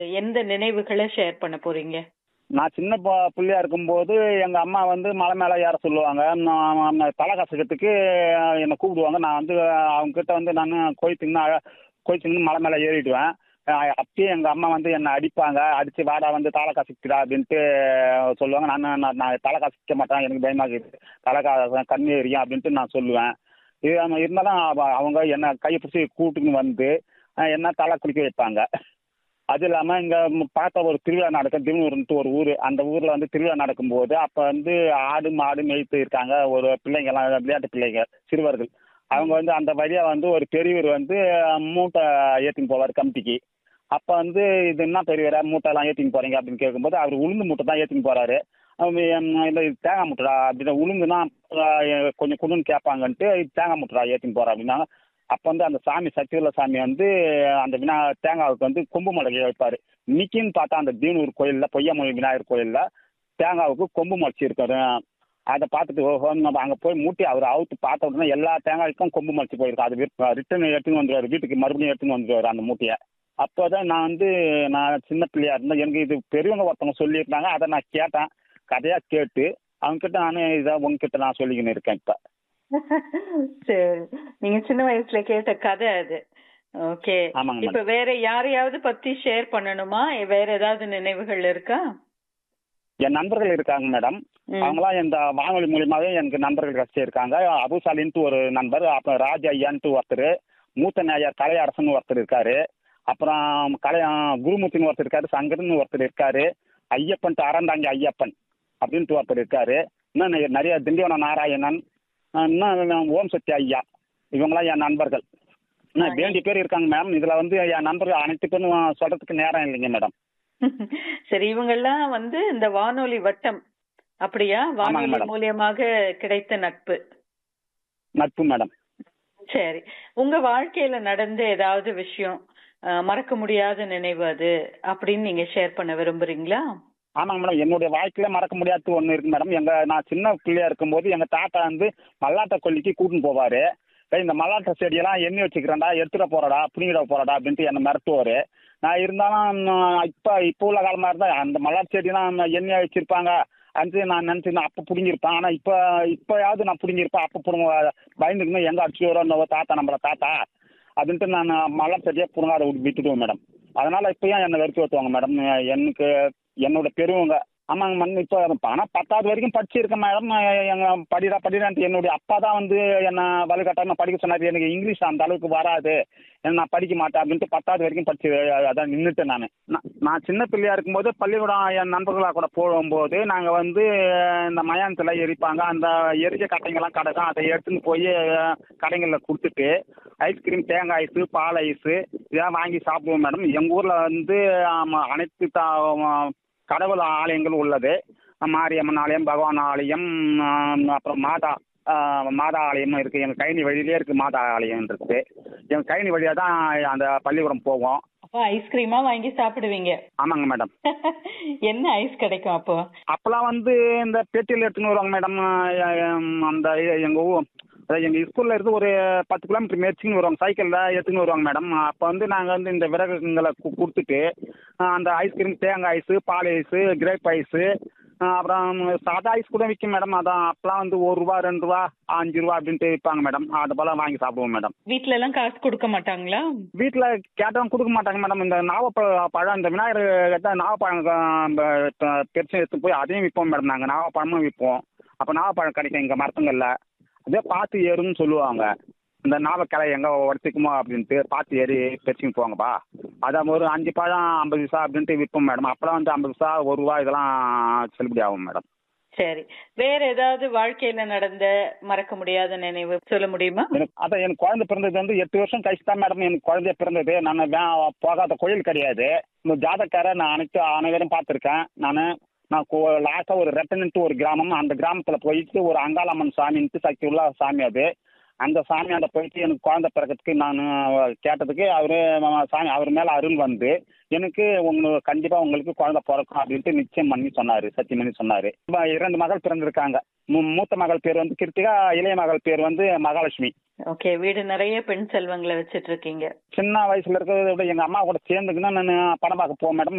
எந்த நினைவுகள ஷேர் பண்ண போறீங்க? நான் சின்ன ப புள்ளையா இருக்கும்போது, எங்க அம்மா வந்து மலை மேல ஏற சொல்லுவாங்க. நான் நான் தல காசுக்கிறதுக்கு என்ன கூப்பிடுவாங்க. நான் வந்து அவங்க கிட்ட வந்து நானு கோயித்துக்குன்னு அழ கோயித்துக்குன்னு மலை மேல ஏறிடுவேன். அ அப்பயே எங்க அம்மா வந்து என்ன அடிப்பாங்க. அடிச்சு வாடா வந்து தல காசுக்கிடா அப்படின்ட்டு சொல்லுவாங்க. நானு நான் நான் தல காசுக்க மாட்டேன். எனக்கு பயமா இருக்குது. தல கா கண்ணு எரியும் அப்படின்ட்டு நான் சொல்லுவேன். இது இருந்தாலும் அவ அவங்க என்ன கைய பிடிச்சு கூட்டுன்னு வந்து அ என்ன தல குளிக்க வைப்பாங்க. அது இல்லாம இங்க பார்த்தா ஒரு திருவிழா நடக்கும். திவனூர்ன்ட்டு ஒரு ஊரு. அந்த ஊர்ல வந்து திருவிழா நடக்கும்போது, அப்ப வந்து ஆடு, மாடு மேய்த்து இருக்காங்க. ஒரு பிள்ளைங்கலாம் விளையாட்டு பிள்ளைங்க, சிறுவர்கள். அவங்க வந்து அந்த வழியா வந்து ஒரு பெரியவர் வந்து மூட்டை ஏத்தின்னு போவாரு கமிட்டிக்கு. அப்ப வந்து இது என்ன பெரியவரே மூட்டைலாம் ஏத்தின்னு போறீங்க அப்படின்னு கேட்கும்போது, அவரு உளுந்து மூட்டை தான் ஏத்தின்னு போறாரு. அவங்க இந்த தேங்காய் மூட்டைடா அப்படின்னு உளுந்துனா அ கொஞ்சம் குடுன்னு கேட்பாங்கன்ட்டு தேங்காய் மூட்டைடா ஏத்தின்னு போறேன் அப்படின்னாங்க. அப்ப வந்து அந்த சாமி சக்தியுள்ள சாமி வந்து அந்த விநா தேங்காவுக்கு வந்து கொம்பு முளைக்க வைப்பாரு. இன்னைக்குன்னு பார்த்தா அந்த தீனூர் கோயில்ல பொய்யாமொழி விநாயகர் கோயில்ல தேங்காவுக்கு கொம்பு முளைச்சி இருக்குது. அத பார்த்துட்டு ஓஹோ! நம்ம அங்க போய் மூட்டி அவரு அவுத்து பார்த்த உடனே எல்லா தேங்காய்க்கும் கொம்பு முளைச்சு போயிருக்கு. அது விற் ரிட்டர்ன் எடுத்துன்னு வந்துருவாரு. வீட்டுக்கு மறுபடியும் எடுத்துன்னு வந்துருவாரு அந்த மூட்டைய. அப்பதான் நான் வந்து நான் சின்ன பிள்ளையா இருந்தேன். எனக்கு இது பெரியவங்க ஒருத்தவங்க சொல்லியிருந்தாங்க. அத நான் கேட்டேன். கதையா கேட்டு அவங்ககிட்ட நானு இத உங்ககிட்ட நான் சொல்லிக்கின்னு இருக்கேன் இப்ப. சரி. நீங்க சின்ன வயசுல கேட்ட கதை அது. ஓகே. ஆமாங்க இப்ப மேடம். வேற யாரையாவது பத்தி ஷேர் பண்ணணுமா? வேற ஏதாவது நினைவுகள் இருக்கா? என் நண்பர்கள் இருக்காங்க மேடம். ம். அவங்கலாம் இந்த வானொலி மூலியமாவே எனக்கு நண்பர்கள் கிடைச்சிருக்காங்க. அபுசாலின்ட்டு ஒரு நண்பர், அப்புறம் ராஜ் ஐயான்ட்டு ஒருத்தரு, மூத்த நேயர் கலையரசன் ஒருத்தர் இருக்காரு. அப்புறம் கலை குருமூர்த்தின்னு ஒருத்தர் இருக்காரு. சங்கர்ன்னு ஒருத்தர் இருக்காரு. ஐயப்பன்ட்டு அறந்தாங்கி ஐயப்பன் அப்படின்ட்டு ஒருத்தர் இருக்காரு. இன்னும் நெ நெறைய திண்டிவனம் நாராயணன், அ இன்னும் ஓம் சக்தி ஐயா. இவங்கலாம் என் நண்பர்கள். இன்னும் வேண்டிய பேர் இருக்காங்க மேம். இதுல வந்து என் நண்பர்கள் அனைத்து பேரும் சொல்றதுக்கு நேரம் இல்லைங்க மேடம். சரி இவங்கெல்லாம் வந்து இந்த வானொலி வட்டம். அப்படியா? ஆமாங்க வானொலி மேடம். மூலியமாக கிடைத்த நட்பு. நட்பு மேடம். சரி. உங்க வாழ்க்கையில நடந்த ஏதாவது விஷயம், அ மறக்க முடியாத நினைவு அது அப்படின்னு நீங்க ஷேர் பண்ண விரும்புறீங்களா? ஆமாங்க மேடம். என்னுடைய வாழ்க்கையில மறக்க முடியாதது ஒண்ணு இருக்கு மேடம். எங்க நான் சின்ன பிள்ளையா இருக்கும்போது எங்க தாத்தா வந்து மல்லாட்ட கொல்லிக்கு கூட்டின்னு போவாரு. "டேய் இந்த மல்லாட்ட செடியெல்லாம் எண்ணி வச்சுக்கிறேன்டா, எடுத்துட போறடா, புடுங்கிட போறடா" அப்படின்ட்டு என்ன மிரட்டுவாரு. நான் இருந்தாலும் இப்ப இப்ப உள்ள காலமா இருந்தா அந்த மல்லாட்ட செடியெல்லாம் எண்ணெயா வச்சிருப்பாங்க. அது நான் நினைச்சிருந்தேன் அப்ப புடுங்கியிருப்பேன். ஆனா இப்ப இப்பயாவது நான் புடுங்கியிருப்பேன். அப்ப புடுங்க பயந்துக்குன்னு எங்க அடிச்சுட்டு வரோம் தாத்தா நம்மள தாத்தா அப்படின்ட்டு நான் மல்லாட்ட செடியே புடுங்காத விட்டுடுவேன் மேடம். அதனால இப்பயும் என்ன வெறுத்து ஓட்டுவாங்க மேடம். எனக்கு என்னோட பெரியவங்க ஆமாங்க மேடம். இப்ப ஆனா 10வது வரைக்கும் படிச்சிருக்கேன் மேடம். எங்க படிடா படிடான்ட்டு என்னுடைய அப்பா தான் வந்து என்ன வலுக்கட்டாயமா படிக்க சொன்னாரு. எனக்கு இங்கிலீஷ் அந்த அளவுக்கு வராது. நான் படிக்க மாட்டேன் அப்படின்ட்டு 10வது வரைக்கும் படிச்சு அதான் நின்னுட்டேன் நானு. நான் நான் சின்ன பிள்ளையா இருக்கும்போது பள்ளிக்கூடம் என் நண்பர்களா கூட போகும்போது நாங்க வந்து இந்த மயானத்துல எரிப்பாங்க. அந்த எரிச்ச கட்டைங்கலாம் கிடக்கும். அதை எடுத்துன்னு போய் கடைங்கள்ல குடுத்துட்டு ஐஸ்கிரீம், தேங்காய் ஐஸு, பால் ஐஸு இதெல்லாம் வாங்கி சாப்பிடுவோம் மேடம். எங்க ஊர்ல வந்து ஆமா அனைத்து த கடவுள் ஆலயங்கள் உள்ளது. மாரியம்மன் ஆலயம், பகவான் ஆலயம், அப்புறம் மாதா அ மாதா ஆலயமும் இருக்கு. எங்க கழனி வழியிலேயே இருக்கு மாதா ஆலயம் இருக்கு. எங்க கழனி வழியா தான் அந்த பள்ளிக்கூடம் போவோம். அப்ப ஐஸ்கிரீமா வாங்கி சாப்பிடுவீங்க. ஆமாங்க மேடம். என்ன ஐஸ் கிடைக்கும் அப்போ? அப்பலாம் வந்து இந்த பெட்டியில எடுத்துன்னு வருவாங்க மேடம். அந்த எங்க ஊ அதாவது எங்க ஸ்கூல்ல இருந்து ஒரு 10 கிலோமீட்டர் மேய்ச்சின்னு வருவாங்க. சைக்கிள்ல எடுத்துன்னு வருவாங்க மேடம். அப்ப வந்து நாங்க வந்து இந்த விறகுங்கள கு குடுத்துட்டு அந்த ஐஸ்கிரீம், தேங்காய் ஐஸு, பால் ஐஸு, கிரேப் ஐஸு அப்புறம் சாதா ஐஸ் கூட விக்கும் மேடம். அதான் அப்பலாம் வந்து ரூ. 1 ரூ. 2 ரூ. 5 அப்படின்ட்டு விப்பாங்க மேடம். அது போல வாங்கி சாப்பிடுவோம் மேடம். வீட்ல எல்லாம் காசு கொடுக்க மாட்டாங்களா? வீட்ல கேட்டவங்க குடுக்க மாட்டாங்க மேடம். இந்த நாவப்பழ பழம் இந்த விநாயகர் கிட்ட நாவப்பழம் பெருசா எடுத்துட்டு போய் அதையும் விப்போம் மேடம் நாங்க. நாவப்பழமும் விப்போம். அப்ப நாவப்பழம் கிடைக்கும் எங்க மரத்துங்கள்ல. அப்படியே பார்த்து ஏறுன்னு சொல்லுவாங்க. இந்த நாவக்கிளை எங்க உடச்சிக்குமோ அப்படின்ட்டு பார்த்து ஏறி பறிச்சுன்னு போங்கப்பா. அதான் ஒரு 5 பழம் 50 பைசா அப்படின்ட்டு விப்போம் மேடம். அப்பலாம் வந்து 50 பைசா, ரூ. 1 இதெல்லாம் செல்லுபடி ஆகும் மேடம். சரி. வேற ஏதாவது வாழ்க்கையில நடந்த மறக்க முடியாத நினைவு சொல்ல முடியுமா? எனக்கு அதான் எனக்கு குழந்தை பிறந்தது வந்து 8 வருஷம் கழிச்சு தான் மேடம் எனக்கு குழந்தையே பிறந்தது. நான் வே போகாத கோயில் கிடையாது. இந்த ஜாதக்கார நான் அனைத்து அனைவரும் பார்த்துருக்கேன். நானு நான் கோ லாஸ்ட்டா ஒரு ரெட்டன்ட்டு ஒரு கிராமம். அந்த கிராமத்துல போயிட்டு ஒரு அங்காளம்மன் சாமின்ட்டு சக்தி உள்ள சாமி அது. அந்த சாமியாண்ட போயிட்டு எனக்கு குழந்தை பிறக்கிறதுக்கு நானு கேட்டதுக்கு அவரு சாமி அவர் மேல அருள் வந்து எனக்கு உங்க கண்டிப்பா உங்களுக்கு குழந்தை பிறக்கும் அப்படின்ட்டு நிச்சயம் பண்ணி சொன்னாரு. சத்தியம் பண்ணி சொன்னாரு. 2 மகள் பிறந்திருக்காங்க. மூ மூத்த மகள் பேர் வந்து கிருத்திகா, இளைய மகள் பேர் வந்து மகாலட்சுமி. ஓகே வீடு நிறைய பெண் செல்வங்களை வச்சிட்டு இருக்கீங்க சின்ன வயசுல இருக்கிறத விட எங்கள் அம்மா கூட சேர்ந்துக்குன்னா நான் படம் பார்க்க போவேன் மேடம்